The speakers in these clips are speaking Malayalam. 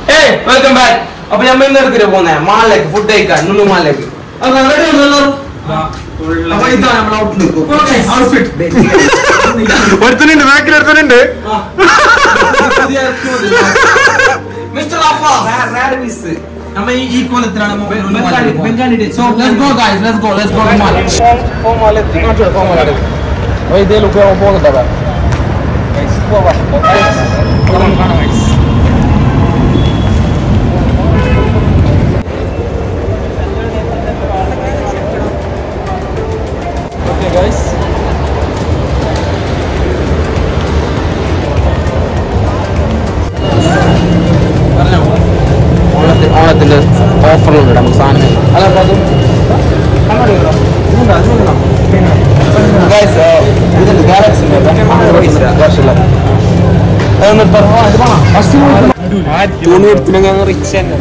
ഏയ് വെൽക്കം ബാക്ക് അപ്പൊ നമ്മൾ ഇന്ന് എടുത്തിട്ട് പോന്നെ മാളിലേക്ക് ഫുഡ് കഴിക്കാൻ നുള്ളു മാളിലേക്ക് അപ്പൊ ready ആണോ എല്ലാവരും? അപ്പൊ ഇതാണ് നമ്മുടെ ഔട്ട്ലുക്ക് ഔട്ട്ഫിറ്റ് ഒരുത്തനുണ്ട് ബാക്കിൽ ഒരുത്തനുണ്ട് മിസ്റ്റർ അഫാസ് റെഡ് മിസ് നമ്മ ഈ ഈ കോലത്തിലാണ് mobile so let's go guys let's go let's go mall Forum mall എത്തി കാണിച്ചു ഫോം മാൾ എടുക്കും ഓ ഇതേ ലുക്ക് പോകുന്നുണ്ടോ ഗൈസ് പോവാ ഗൈസ് Okay, guys. ഓണത്തിന് ഓണത്തിന്റെ ഓഫറുകളുണ്ട് നമുക്ക് സാധനം അല്ല അപ്പൊ അതും തുണി എടുത്തിനെങ്കിൽ റിച്ച് തന്നെ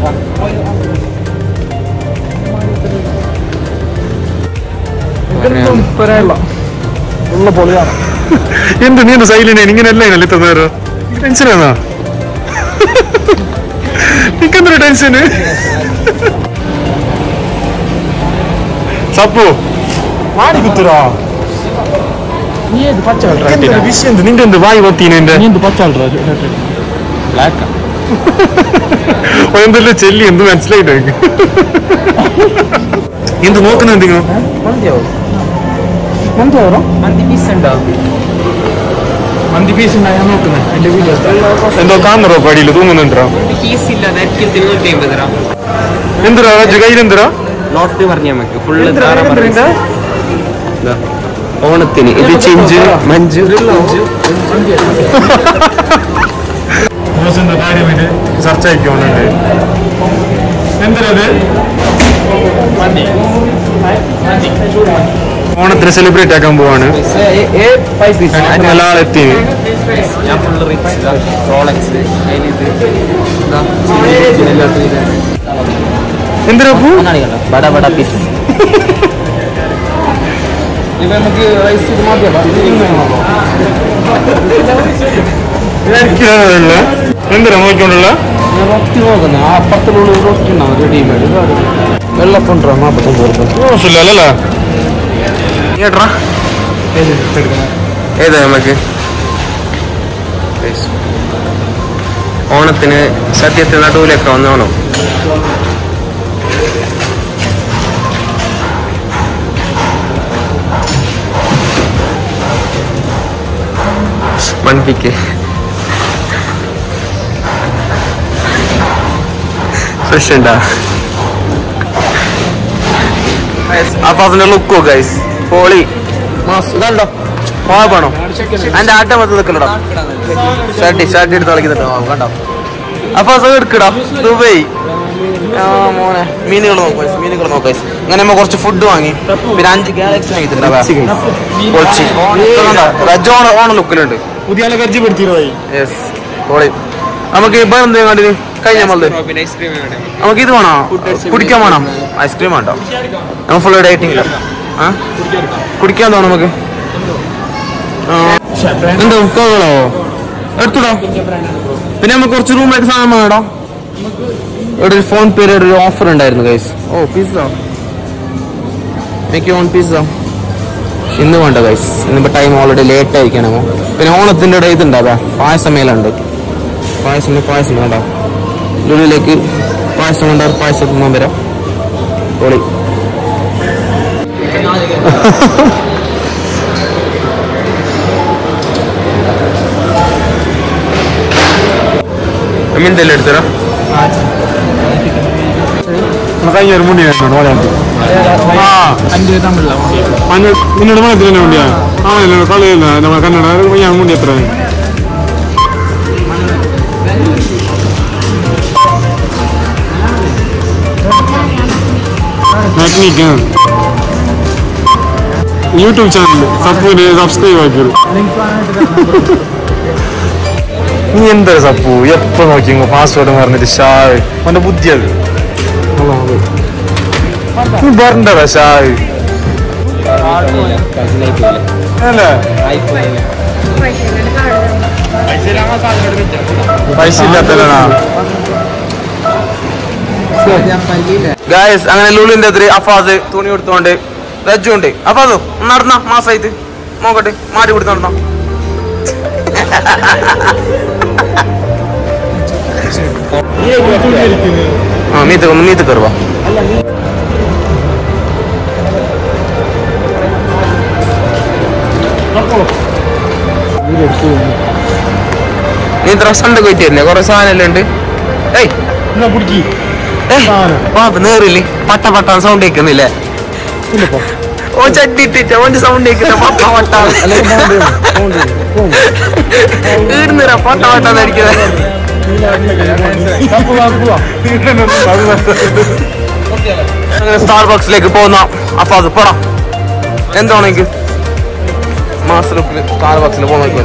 ഉള്ള പൊളിയാണ് എന്ത് നീ എന്ത് സൈലിനെ ഇങ്ങനെയല്ല ഇല്ലേ തന്നേരോ ടെൻഷനാണോ നിക്കെന്തൊരു ടെൻഷന് സപ്പു മാടി കുത്തുറോ നീ ഏത് പച്ച എന്തൊരു വിഷയം എന്ത് നിന്റെ എന്ത് വായി പൊത്തീനെ എന്റെ നീ എന്ത് പച്ച ബ്ലാക്ക് എന്തെല്ലാം ചെല്ലി എന്ത് മനസ്സിലായിട്ട് എനിക്ക് എന്ത് നോക്കുന്ന എന്തെങ്കിലും മന്തിയോ മന്തിയോ മന്തി പീസ് ഉണ്ടോ മന്തി പീസ് ഉണ്ടാ ഞാൻ നോക്കുന്നത് എന്റെ വീഡിയോ എന്തോ കാണുന്നോ പടിയിൽ തൂങ്ങുന്നുണ്ടോ പീസ് ഇല്ല അതായിരിക്കും തിരുന്നൂറ്റി അമ്പത് രൂപ എന്തിനാ കയ്യിലെന്തിനാ നോട്ട് പറഞ്ഞാൽ മതി ഫുള്ള് ഓണത്തിന് ഇത് ചിഞ്ച് മഞ്ച് ബോസിന്റെ കാര്യം ഇത് ചർച്ച ആയിക്കോണുണ്ട് എന്തിനത് ഓണത്തിന് സെലിബ്രേറ്റ് ആക്കാൻ പോവാണ് ഫൈവ് പീസ് നല്ല ആളെത്തി ഞാൻ ഫുള്ള് റിച്ച് റോളക്സ് അതിലിത് എന്തിനാ പൂ ബട ബട പീസ് ഇത് നമുക്ക് റൈസ് ഇത് എനിക്കില്ല എന്തിനാ നോക്കിക്കൊണ്ടുള്ള റോസ്റ്റ് നോക്കുന്നത് ആ അപ്പുറത്തിലുള്ള റോസ്റ്റ് ഉണ്ടാവും റെഡിമേഡ് വെള്ളക്കൊണ്ടോ നാൽപ്പത്തഞ്ച് റുപ്യ മോശമില്ലല്ലേ കേട്ടാ ഏതാ നമുക്ക് ഓണത്തിന് സത്യത്തിൽ നടുവിലൊക്കെ വന്നോണം മൺപിക്ക് ഫ്രഷ് ഉണ്ടാ അപ്പൊ അതിന്റെ ലുക്കോ ഗൈസ് പോളി മാസ് ഇതാണ്ടോ പോകണോ അതിന്റെ ആട്ടം മൊത്തം നിൽക്കലോ ഷർട്ടി ഷർട്ടി എടുത്ത് കളിക്കുന്നുണ്ടോ കണ്ടോ അപ്പൊ അത് എടുക്കടാ ദുബൈ ആ മോനെ മീനുകൾ നോക്കാം മീനുകൾ നോക്കാം അങ്ങനെ നമ്മ കുറച്ച് ഫുഡ് വാങ്ങി പിന്നെ അഞ്ച് ഗാലക്സി വാങ്ങിയിട്ടുണ്ട് പൊളിച്ച് റജ് ഓണ ഓണ ലുക്കിലുണ്ട് പുതിയ ആളെ പരിചയപ്പെടുത്തിയോ യെസ് പൊളി നമുക്ക് ഇപ്പൊ എന്ത് കണ്ടിന് കഴിഞ്ഞ നമ്മളത് നമുക്ക് ഇത് വേണോ കുടിക്കാൻ വേണം ഐസ്ക്രീം വേണ്ടോ നമ്മൾ ഫുൾ ഡേറ്റിംഗ് ആ കുടിക്കാൻ തോന്നും നമുക്ക് ആ. എന്തോ കോകളോ എടുത്തുടോ പിന്നെ നമുക്ക് കുറച്ച് റൂമായിട്ട് സാധനം വേണോ ഇവിടെ ഒരു ഫോൺ പേര് ഒരു ഓഫർ ഉണ്ടായിരുന്നു ഗൈസ് ഓ പിസ്സ എനിക്ക് ഓൺ പിസ്സ ഇന്ന് വേണ്ട ഗൈസ് ഇന്നിപ്പോ ടൈം ഓൾറെഡി ലേറ്റ് ആയിരിക്കണമോ പിന്നെ ഓണത്തിന്റെ ഇടയിൽ ഇതുണ്ടാവാ പായസം മേലുണ്ട് പായസം പായസം വേണ്ട ഉള്ളിലേക്ക് പായസം വേണ്ട പായസം തിന്നാൻ വരാം പൊളി എന്തെല്ലാം എടുത്തരാ കഴിഞ്ഞ ഒരു മുണ്ടി ഓളാണ്ട് ആ അഞ്ച് തമ്മിലുള്ള അന്ന് നിന്നോട് മനസ്സിൽ തന്നെ മുണ്ടിയാ ആ കളിയല്ല നമ്മളെ കന്നഡ ഞാൻ മുണ്ടി എത്ര ടെക്നിക്ക് യൂട്യൂബ് ചാനൽ സപ്പൂര് സബ്സ്ക്രൈബ് ആക്കിയത് നീ എന്താ സപ്പു എപ്പോ നോക്കി പാസ്വേഡ് പറഞ്ഞിട്ട് ഷായ് അവന്റെ ബുദ്ധി അത് നീ പറഞ്ഞടാ ഷായ് അല്ലേ പൈസ ഇല്ലാത്തല്ലാണ് ഗായസ് അങ്ങനെ ലുളിന്റെ എതിരെ അഫാസ് തുണി കൊടുത്തോണ്ട് റജ്ജുണ്ട് അഫാസോ ഒന്ന് നടന്ന മാസായിട്ട് നോക്കട്ടെ മാറ്റി കൊടുത്ത് നടന്ന ആ മീത്ത് മീത്ത് കയറുവാ നീ ഇത്ര സണ്ട കൊയിട്ടിരുന്നേ കൊറേ സാധനം ഉണ്ട് ഏയ് ഏയ്, വാ, ഇപ്പൊ നേറില്ലേ പട്ട പട്ട സൗണ്ട് കേൾക്കുന്നില്ലേ ഓ ചട്ടിട്ട് ഓന്റെ സൗണ്ട് കേൾക്കുന്ന പട്ട പട്ട ഈടുന്നില്ല പട്ട പട്ട അടിക്കുന്നത് അങ്ങനെ സ്റ്റാർബക്സിലേക്ക് പോകുന്ന അഫാസ് പോടാ എന്താണ് എനിക്ക് മാസ്റ്റർ സ്റ്റാർബക്സിൽ പോകാൻ നോക്കിയോ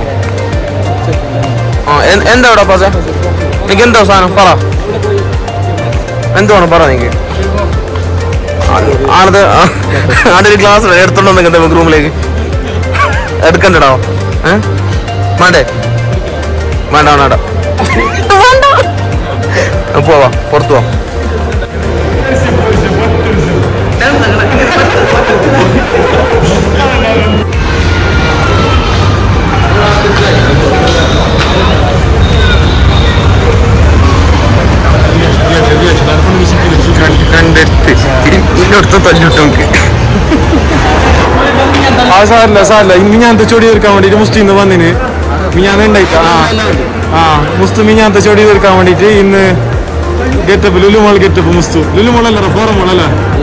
ആ എ- എന്താ ഇവിടെ അഫാസെ നിനക്ക് എന്തോ സാധനം പറ എന്തുവാണ് പറ നീക്ക് ആണത് ആടെ ഒരു ഗ്ലാസ് എടുത്തോണ്ട് വന്നേക്ക് നമുക്ക് റൂമിലേക്ക് എടുക്കണ്ടടാ ഏ വേണ്ടേ വേണ്ട വേണ്ട വേണ്ട ആ, പോവാ പുറത്തു പോവാം കണ്ടെടുത്ത് ഇന്നടുത്ത് തല്ലിട്ടു നമുക്ക് ആ സാറില്ല സാറില്ല ഇന്ന് ഞാൻ ചൊടി തീർക്കാൻ വേണ്ടിട്ട് മുസ്തു ഇന്ന് വന്നിന് ഞാൻ ഉണ്ടായിട്ടാ ആ ആ മുസ്തു ഞാൻ ചൊടി തീർക്കാൻ വേണ്ടിട്ട് ഇന്ന് ഗെറ്റപ്പ് ലുലുമോൾ ഗെറ്റപ്പ് മുസ്തു ലുലുമോളല്ല ഫോറമോളല്ല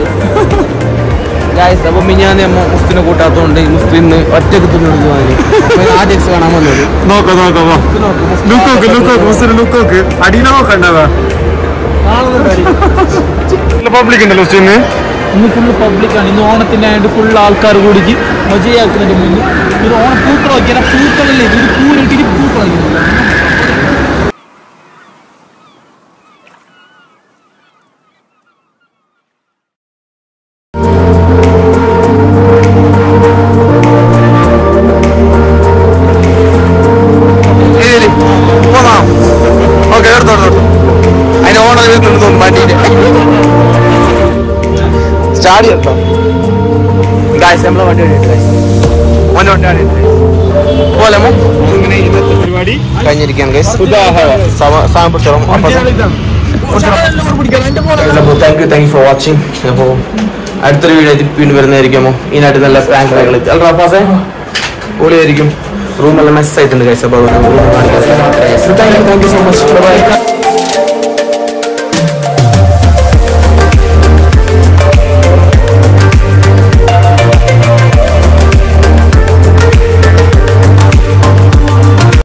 ഗായ്സ് അപ്പൊ മിഞ്ഞാന്ന് അമ്മ മുസ്തിനെ കൂട്ടാത്തോണ്ട് മുസ്തു ഇന്ന് ഒറ്റക്ക് തിന്നു ആദ്യം കാണാൻ വന്നത് നോക്കാം നോക്കാം വാ ലുക്കോക്ക് ലുക്കോക്ക് മുസ്തു ലുക്കോക്ക് അടിയില നോക്കണ്ടവാ പബ്ലിക് ഉണ്ടല്ലോ മുസ്തു ഇന്ന് ഇന്ന് ഫുള്ള് പബ്ലിക്കാണ് ഇന്ന് ഓണത്തിന്റെ ആയതുകൊണ്ട് ഫുള്ള് ആൾക്കാർ കൂടിച്ച് മജയാക്കുന്നതിന്റെ മുന്നിൽ ഇത് ഓണം പൂക്കൾ വയ്ക്കാൻ പൂക്കളല്ലേ ഇത് പൂരിട്ടിട്ട് പൂക്കൾ വയ്ക്കുന്നില്ല പോകാം ഓക്കെ എടുത്തോ എടുത്തോ അതിന് ഓണം വരുന്നുണ്ട് തോന്നുന്നു വണ്ടിയില് സ്റ്റാർട്ട് ചെയ്തോ ഗായ്സ് നമ്മളെ വണ്ടി വണ്ടി ഗായ്സ് മോൻ്റെ വണ്ടി വണ്ടി പോലെമോ അങ്ങനെ ഇന്നത്തെ പരിപാടി കഴിഞ്ഞിരിക്കുകയാണ് ഗൈസ് സാധനം പിടിച്ചോളാം thank you thank you for watching അപ്പോൾ അടുത്തൊരു വീഡിയോ വീണ്ടും വരുന്നതായിരിക്കുമോ ഇതിനായിട്ട് നല്ല പ്രാങ്ക് കളികൾ അല്ല റാഫാസെ പൊളിയായിരിക്കും റൂമെല്ലാം മെസ്സ് ആയിട്ടുണ്ട് ഗൈസ് അപ്പോൾ thank you thank you so much by